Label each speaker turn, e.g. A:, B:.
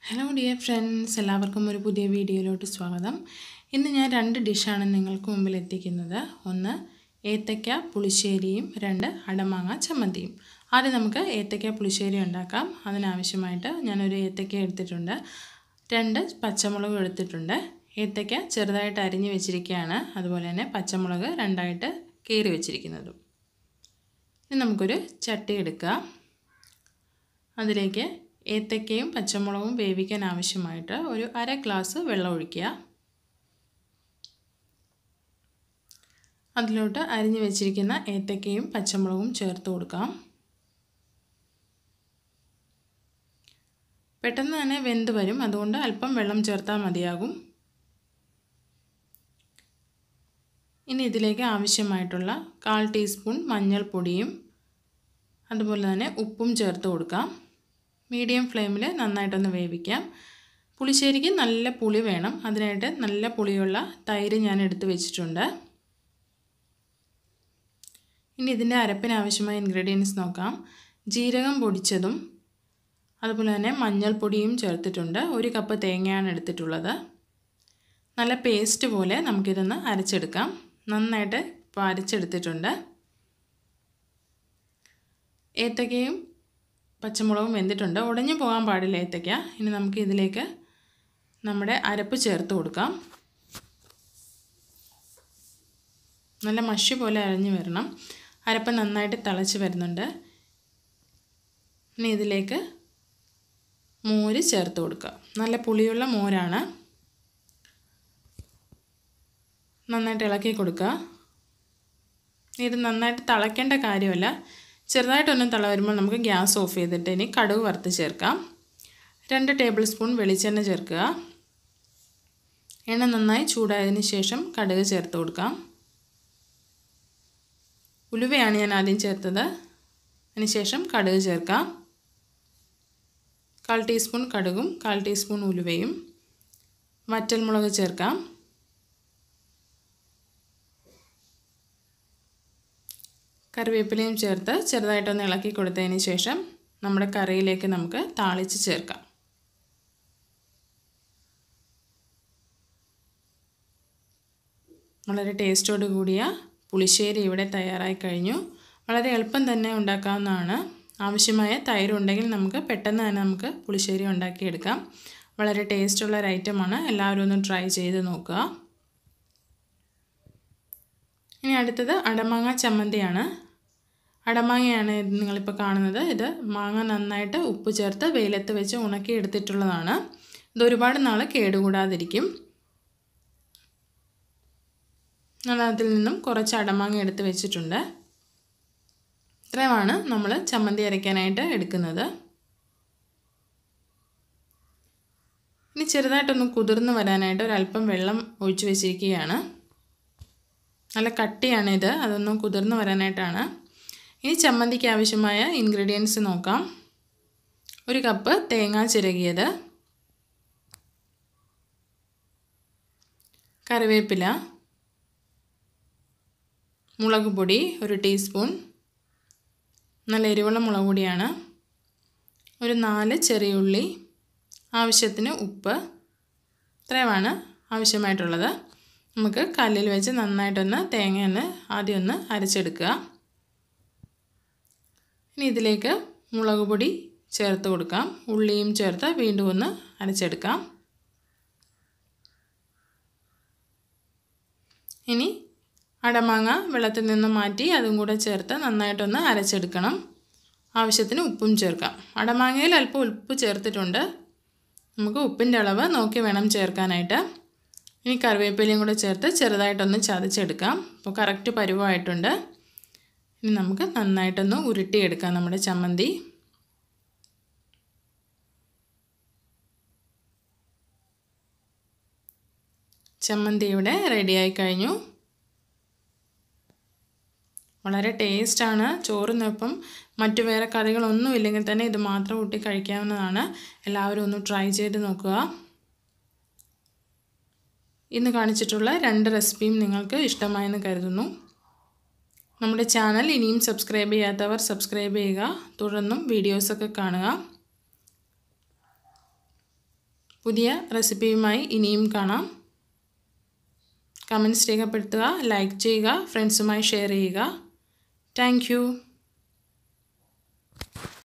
A: hello dear friends എല്ലാവർക്കും ഒരു പുതിയ വീഡിയോയിലോട്ട് സ്വാഗതം ഇന്ന് ഞാൻ രണ്ട് ഡിഷാണ് നിങ്ങൾക്ക് മുമ്പിൽ എത്തിക്കുന്നത് ഒന്ന് ഏത്തയ്ക്ക പുളിശ്ശേരിയും രണ്ട് അടമാങ്ങ ചമ്മന്തിയും ആദ്യം നമുക്ക് ഏത്തയ്ക്ക പുളിശ്ശേരി ഉണ്ടാക്കാം അതിനാവശ്യമായിട്ട് ഞാനൊരു ഏത്തയ്ക്ക എടുത്തിട്ടുണ്ട് രണ്ട് പച്ചമുളക് എടുത്തിട്ടുണ്ട് ഏത്തയ്ക്ക ചെറുതായിട്ട് അരിഞ്ഞ് വെച്ചിരിക്കുകയാണ് അതുപോലെ തന്നെ പച്ചമുളക് രണ്ടായിട്ട് കീറി വെച്ചിരിക്കുന്നതും ഇനി നമുക്കൊരു ചട്ടി എടുക്കുക അതിലേക്ക് ഏത്തക്കയും പച്ചമുളകും വേവിക്കാൻ ആവശ്യമായിട്ട് ഒരു അര ഗ്ലാസ് വെള്ളം ഒഴിക്കുക അതിലോട്ട് അരിഞ്ഞു വെച്ചിരിക്കുന്ന ഏത്തക്കയും പച്ചമുളകും ചേർത്ത് കൊടുക്കാം പെട്ടെന്ന് തന്നെ വെന്ത് വരും അതുകൊണ്ട് അല്പം വെള്ളം ചേർത്താൽ മതിയാകും ഇനി ഇതിലേക്ക് ആവശ്യമായിട്ടുള്ള കാൽ ടീസ്പൂൺ മഞ്ഞൾപ്പൊടിയും അതുപോലെ തന്നെ ഉപ്പും ചേർത്ത് കൊടുക്കാം മീഡിയം ഫ്ലെയിമിൽ നന്നായിട്ടൊന്ന് വേവിക്കാം പുളിശ്ശേരിക്ക് നല്ല പുളി വേണം അതിനായിട്ട് നല്ല പുളിയുള്ള തൈര് ഞാൻ എടുത്ത് വെച്ചിട്ടുണ്ട് ഇനി ഇതിൻ്റെ അരപ്പിന് ആവശ്യമായ ഇൻഗ്രീഡിയൻസ് നോക്കാം ജീരകം പൊടിച്ചതും അതുപോലെ തന്നെ മഞ്ഞൾപ്പൊടിയും ചേർത്തിട്ടുണ്ട് ഒരു കപ്പ് തേങ്ങയാണ് എടുത്തിട്ടുള്ളത് നല്ല പേസ്റ്റ് പോലെ നമുക്കിതൊന്ന് അരച്ചെടുക്കാം നന്നായിട്ട് ഇപ്പോൾ അരച്ചെടുത്തിട്ടുണ്ട് ഏത്തക്കയും പച്ചമുളകും വെന്തിട്ടുണ്ട് ഉടഞ്ഞു പോകാൻ പാടില്ല ഏത്തയ്ക്ക ഇനി നമുക്ക് ഇതിലേക്ക് നമ്മുടെ അരപ്പ് ചേർത്ത് കൊടുക്കാം നല്ല മഷി പോലെ അരഞ്ഞു വരണം അരപ്പ് നന്നായിട്ട് തിളച്ച് വരുന്നുണ്ട് ഇനി ഇതിലേക്ക് മോര് ചേർത്ത് കൊടുക്കുക നല്ല പുളിയുള്ള മോരാണ് നന്നായിട്ട് ഇളക്കി കൊടുക്കുക ഇത് നന്നായിട്ട് തിളയ്ക്കേണ്ട കാര്യമല്ല ചെറുതായിട്ടൊന്ന് തിള വരുമ്പോൾ നമുക്ക് ഗ്യാസ് ഓഫ് ചെയ്തിട്ട് ഇനി കടുക് വറുത്ത് ചേർക്കാം രണ്ട് ടേബിൾ സ്പൂൺ വെളിച്ചെണ്ണ ചേർക്കുക എണ്ണ നന്നായി ചൂടായതിന് ശേഷം കടുക് ചേർത്ത് കൊടുക്കാം ഉലുവയാണ് ഞാൻ ആദ്യം ചേർത്തത് അതിനുശേഷം കടുക് ചേർക്കാം കാൽ ടീസ്പൂൺ കടുകും കാൽ ടീസ്പൂൺ ഉലുവയും വറ്റൽമുളക് ചേർക്കാം കറിവേപ്പിലയും ചേർത്ത് ചെറുതായിട്ടൊന്ന് ഇളക്കി കൊടുത്തതിന് ശേഷം നമ്മുടെ കറിയിലേക്ക് നമുക്ക് താളിച്ച് ചേർക്കാം വളരെ ടേസ്റ്റോട് കൂടിയ പുളിശ്ശേരി ഇവിടെ തയ്യാറായി കഴിഞ്ഞു വളരെ എളുപ്പം തന്നെ ഉണ്ടാക്കാവുന്നതാണ് ആവശ്യമായ തൈര് ഉണ്ടെങ്കിൽ നമുക്ക് പെട്ടെന്ന് തന്നെ നമുക്ക് പുളിശ്ശേരി ഉണ്ടാക്കിയെടുക്കാം വളരെ ടേസ്റ്റുള്ള ഒരു ഐറ്റമാണ് എല്ലാവരും ഒന്ന് ട്രൈ ചെയ്ത് നോക്കുക ഇനി അടുത്തത് അടമാങ്ങ ചമ്മന്തിയാണ് അടമാങ്ങയാണ് നിങ്ങളിപ്പോൾ കാണുന്നത് ഇത് മാങ്ങ നന്നായിട്ട് ഉപ്പ് ചേർത്ത് വെയിലത്ത് വെച്ച് ഉണക്കി എടുത്തിട്ടുള്ളതാണ് ഇത് ഒരുപാട് നാൾ കേടുകൂടാതിരിക്കും ഞാൻ അതിൽ നിന്നും കുറച്ച് അടമാങ്ങ എടുത്ത് വെച്ചിട്ടുണ്ട് ഇത്രയുമാണ് നമ്മൾ ചമ്മന്തി അരയ്ക്കാനായിട്ട് എടുക്കുന്നത് ഇനി ചെറുതായിട്ടൊന്ന് കുതിർന്ന് വരാനായിട്ട് ഒരല്പം വെള്ളം ഒഴിച്ചു വെച്ചിരിക്കുകയാണ് നല്ല കട്ടിയാണ് ഇത് അതൊന്നും കുതിർന്ന് വരാനായിട്ടാണ് ഇനി ചമ്മന്തിക്ക് ആവശ്യമായ ഇൻഗ്രീഡിയൻസ് നോക്കാം ഒരു കപ്പ് തേങ്ങ ചിരകിയത് കറിവേപ്പില മുളക് പൊടി ഒരു ടീസ്പൂൺ നല്ല എരിവുള്ള മുളക് പൊടിയാണ് ഒരു നാല് ചെറിയ ഉള്ളി ആവശ്യത്തിന് ഉപ്പ് ഇത്രയുമാണ് ആവശ്യമായിട്ടുള്ളത് നമുക്ക് കല്ലിൽ വെച്ച് നന്നായിട്ടൊന്ന് തേങ്ങ ഒന്ന് ആദ്യം ഒന്ന് അരച്ചെടുക്കുക ഇനി ഇതിലേക്ക് മുളക് പൊടി ചേർത്ത് കൊടുക്കാം ഉള്ളിയും ചേർത്ത് വീണ്ടും ഒന്ന് അരച്ചെടുക്കാം ഇനി അടമാങ്ങ വെള്ളത്തിൽ നിന്ന് മാറ്റി അതും കൂടെ ചേർത്ത് നന്നായിട്ടൊന്ന് അരച്ചെടുക്കണം ആവശ്യത്തിന് ഉപ്പും ചേർക്കാം അടമാങ്ങയിൽ അല്പം ഉപ്പ് ചേർത്തിട്ടുണ്ട് നമുക്ക് ഉപ്പിൻ്റെ അളവ് നോക്കി വേണം ചേർക്കാനായിട്ട് ഇനി കറിവേപ്പിലയും കൂടെ ചേർത്ത് ചെറുതായിട്ടൊന്ന് ചതച്ചെടുക്കാം അപ്പോൾ കറക്റ്റ് പരുവമായിട്ടുണ്ട് ഇനി നമുക്ക് നന്നായിട്ടൊന്ന് ഉരുട്ടിയെടുക്കാം നമ്മുടെ ചമ്മന്തി ചമ്മന്തി ഇവിടെ റെഡിയായി കഴിഞ്ഞു വളരെ ടേസ്റ്റാണ് ചോറിനൊപ്പം മറ്റു വേറെ കറികളൊന്നും ഇല്ലെങ്കിൽ തന്നെ ഇത് മാത്രം കൂട്ടി കഴിക്കാവുന്നതാണ് എല്ലാവരും ഒന്ന് ട്രൈ ചെയ്ത് നോക്കുക ഇന്ന് കാണിച്ചിട്ടുള്ള രണ്ട് റെസിപ്പിയും നിങ്ങൾക്ക് ഇഷ്ടമായെന്ന് കരുതുന്നു നമ്മുടെ ചാനൽ ഇനിയും സബ്സ്ക്രൈബ് ചെയ്യാത്തവർ സബ്സ്ക്രൈബ് ചെയ്യുക തുടർന്നും വീഡിയോസൊക്കെ കാണുക പുതിയ റെസിപ്പിയുമായി ഇനിയും കാണാം കമൻറ്റ്സ് രേഖപ്പെടുത്തുക ലൈക്ക് ചെയ്യുക ഫ്രണ്ട്സുമായി ഷെയർ ചെയ്യുക താങ്ക്